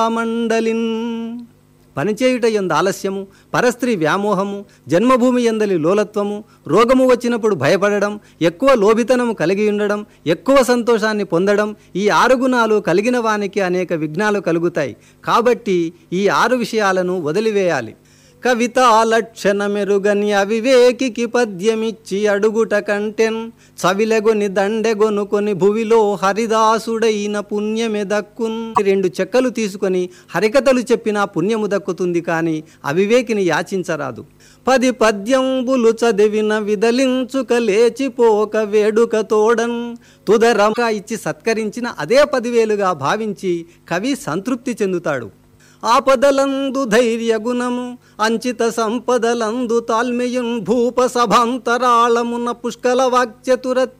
మండలిన్ పనిచేయుట ఎందు ఆలస్యము పరస్త్రీ వ్యామోహము జన్మభూమి ఎందలి లోలత్వము రోగము వచ్చినప్పుడు భయపడడం ఎక్కువ లోభితనము కలిగి ఉండడం ఎక్కువ సంతోషాన్ని పొందడం ఈ ఆరు గుణాలు కలిగిన వానికి అనేక విఘ్నాలు కలుగుతాయి కాబట్టి ఈ ఆరు విషయాలను వదిలివేయాలి కవితా లక్షణ మెరుగని అవివేకికి పద్యమిచ్చి అడుగుట కంటెన్ చవిలెగొని దండెగొనుకొని భువిలో హరిదాసుడైన పుణ్యమే దక్కున్ రెండు చెక్కలు తీసుకొని హరికథలు చెప్పినా పుణ్యము దక్కుతుంది కానీ అవివేకిని యాచించరాదు పది పద్యంబులు చదివిన విదలించుక లేచిపోక వేడుక తోడన్ తుదరంగా ఇచ్చి సత్కరించిన అదే పదివేలుగా భావించి కవి సంతృప్తి చెందుతాడు ఆపదలందు ధైర్య గుణము అంచిత సంపదలందు తాల్మెయున్ భూప సభాంతరాళమున పుష్కల వాక్చతురత్వ